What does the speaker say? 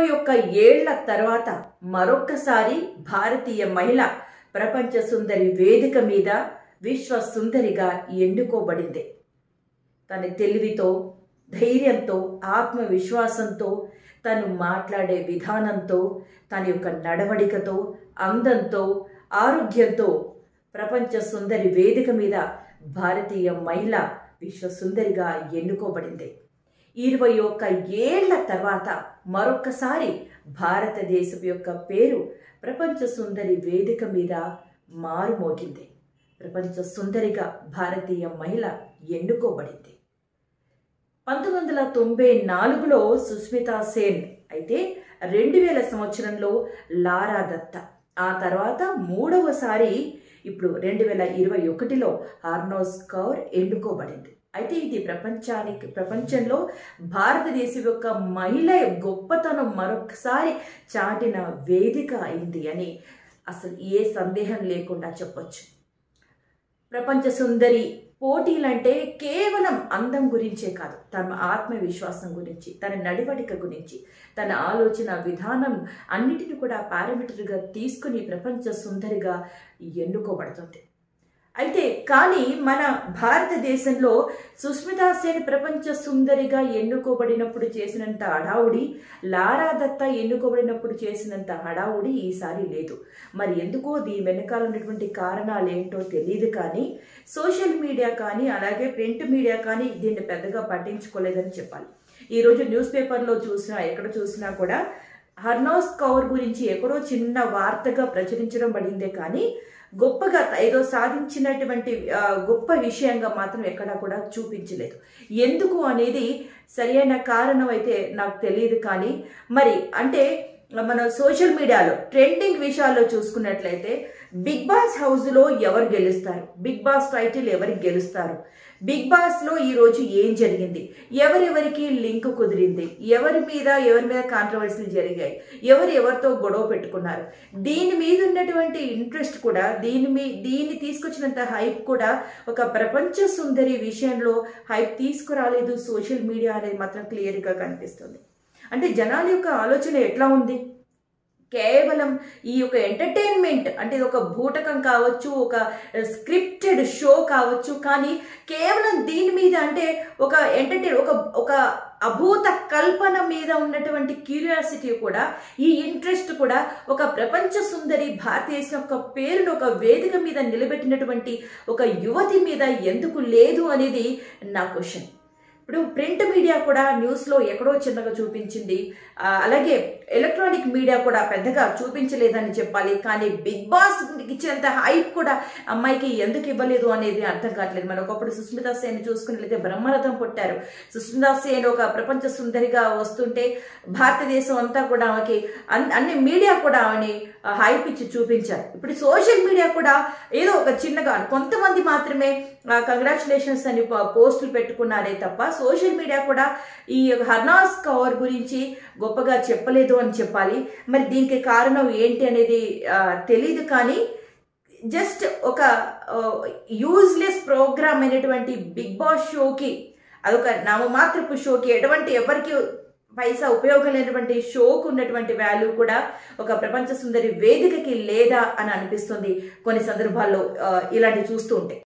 ఇరవై ఒక్క ఏళ్ల తర్వాత మరొక్కసారి భారతీయ మహిళ ప్రపంచ సుందరి వేదిక మీద విశ్వ సుందరిగా ఎన్నుకోబడింది తన తెలివితో ధైర్యంతో ఆత్మవిశ్వాసంతో తను మాట్లాడే విధానంతో తన యొక్క నడవడికతో అందంతో ఆరోగ్యంతో ప్రపంచ సుందరి వేదిక మీద భారతీయ మహిళ విశ్వ సుందరిగా ఎన్నుకోబడింది ఇరవై ఒక్క ఏళ్ల తర్వాత మరొక్కసారి భారతదేశం యొక్క పేరు ప్రపంచ సుందరి వేదిక మీద మారుమోగింది ప్రపంచ సుందరిగా భారతీయ మహిళ ఎన్నుకోబడింది పంతొమ్మిది వందల తొంభై నాలుగులో సుస్మితా సేన్ అయితే రెండు వేల సంవత్సరంలో లారా దత్త ఆ తర్వాత మూడవసారి ఇప్పుడు రెండు వేల ఇరవై ఒకటిలో హార్నోస్ కౌర్ ఎన్నుకోబడింది అయితే ఇది ప్రపంచానికి ప్రపంచంలో భారతదేశం యొక్క మహిళ గొప్పతనం మరొకసారి చాటిన వేదిక అయింది అని అసలు ఏ సందేహం లేకుండా చెప్పొచ్చు ప్రపంచ సుందరి పోటీలంటే కేవలం అందం గురించే కాదు తన ఆత్మవిశ్వాసం గురించి తన నడివడిక గురించి తన ఆలోచన విధానం అన్నిటిని కూడా పారామీటర్గా తీసుకుని ప్రపంచ సుందరిగా ఎన్నుకోబడుతుంది అయితే కానీ మన భారతదేశంలో సుస్మితా సేన్ ప్రపంచ సుందరిగా ఎన్నుకోబడినప్పుడు చేసినంత హడావుడి లారా దత్త ఎన్నుకోబడినప్పుడు చేసినంత హడావుడి ఈసారి లేదు మరి ఎందుకో దీని వెనకాల ఉన్నటువంటి కారణాలు ఏంటో తెలియదు కానీ సోషల్ మీడియా కానీ అలాగే ప్రింట్ మీడియా కానీ దీన్ని పెద్దగా పట్టించుకోలేదని చెప్పాలి ఈరోజు న్యూస్ పేపర్లో చూసినా ఎక్కడ చూసినా కూడా హర్నోస్ కౌర్ గురించి ఎక్కడో చిన్న వార్తగా ప్రచురించడం పడిందే కానీ గొప్పగా ఏదో సాధించినటువంటి గొప్ప విషయంగా మాత్రం ఎక్కడా కూడా చూపించలేదు ఎందుకు అనేది సరైన కారణం అయితే నాకు తెలియదు కానీ మరి అంటే మన సోషల్ మీడియాలో ట్రెండింగ్ విషయాల్లో చూసుకున్నట్లయితే బిగ్ బాస్ హౌస్లో ఎవరు గెలుస్తారు బిగ్ బాస్ టైటిల్ ఎవరికి గెలుస్తారు బిగ్ బాస్లో ఈరోజు ఏం జరిగింది ఎవరెవరికి లింక్ కుదిరింది ఎవరి మీద ఎవరి మీద కాంట్రవర్సీలు జరిగాయి ఎవరు ఎవరితో గొడవ పెట్టుకున్నారు దీని మీద ఉన్నటువంటి ఇంట్రెస్ట్ కూడా దీని మీ దీన్ని తీసుకొచ్చినంత హైప్ కూడా ఒక ప్రపంచ సుందరి విషయంలో హైప్ తీసుకురాలేదు సోషల్ మీడియా అనేది మాత్రం క్లియర్గా కనిపిస్తుంది అంటే జనాల యొక్క ఆలోచన ఎట్లా ఉంది కేవలం ఈ యొక్క ఎంటర్టైన్మెంట్ అంటే ఇది ఒక భూటకం కావచ్చు ఒక స్క్రిప్టెడ్ షో కావచ్చు కానీ కేవలం దీని మీద అంటే ఒక ఎంటర్టైన్ ఒక ఒక అభూత కల్పన మీద ఉన్నటువంటి క్యూరియాసిటీ కూడా ఈ ఇంట్రెస్ట్ కూడా ఒక ప్రపంచ సుందరి భారతదేశం యొక్క పేరును ఒక వేదిక మీద నిలబెట్టినటువంటి ఒక యువతి మీద ఎందుకు లేదు అనేది నా క్వశ్చన్ ఇప్పుడు ప్రింట్ మీడియా కూడా న్యూస్లో ఎక్కడో చిన్నగా చూపించింది అలాగే ఎలక్ట్రానిక్ మీడియా కూడా పెద్దగా చూపించలేదని చెప్పాలి కానీ బిగ్ బాస్ ఇచ్చినంత హైప్ కూడా అమ్మాయికి ఎందుకు ఇవ్వలేదు అనేది అర్థం కావట్లేదు మనం ఒకప్పుడు సుస్మితా సేన్ చూసుకున్నట్లయితే బ్రహ్మరథం పుట్టారు సుస్మితా సేన్ ఒక ప్రపంచ సుందరిగా వస్తుంటే భారతదేశం అంతా కూడా ఆమెకి అన్ని మీడియా కూడా ఆమెని హైప్ ఇచ్చి చూపించారు ఇప్పుడు సోషల్ మీడియా కూడా ఏదో ఒక చిన్నగా కొంతమంది మాత్రమే కంగ్రాచులేషన్స్ అని పోస్టులు పెట్టుకున్నారే తప్ప సోషల్ మీడియా కూడా ఈ హర్నాస్ కౌర్ గురించి గొప్పగా చెప్పలేదు అని చెప్పాలి మరి దీనికి కారణం ఏంటి అనేది తెలీదు కానీ జస్ట్ ఒక యూజ్లెస్ ప్రోగ్రామ్ అయినటువంటి బిగ్ బాస్ షోకి అదొక నామమాత్రపు షోకి ఎటువంటి ఎవరికి పైసా ఉపయోగం లేనటువంటి షోకు ఉన్నటువంటి వాల్యూ కూడా ఒక ప్రపంచ సుందరి వేదికకి లేదా అని అనిపిస్తుంది కొన్ని సందర్భాల్లో ఇలాంటివి చూస్తూ ఉంటే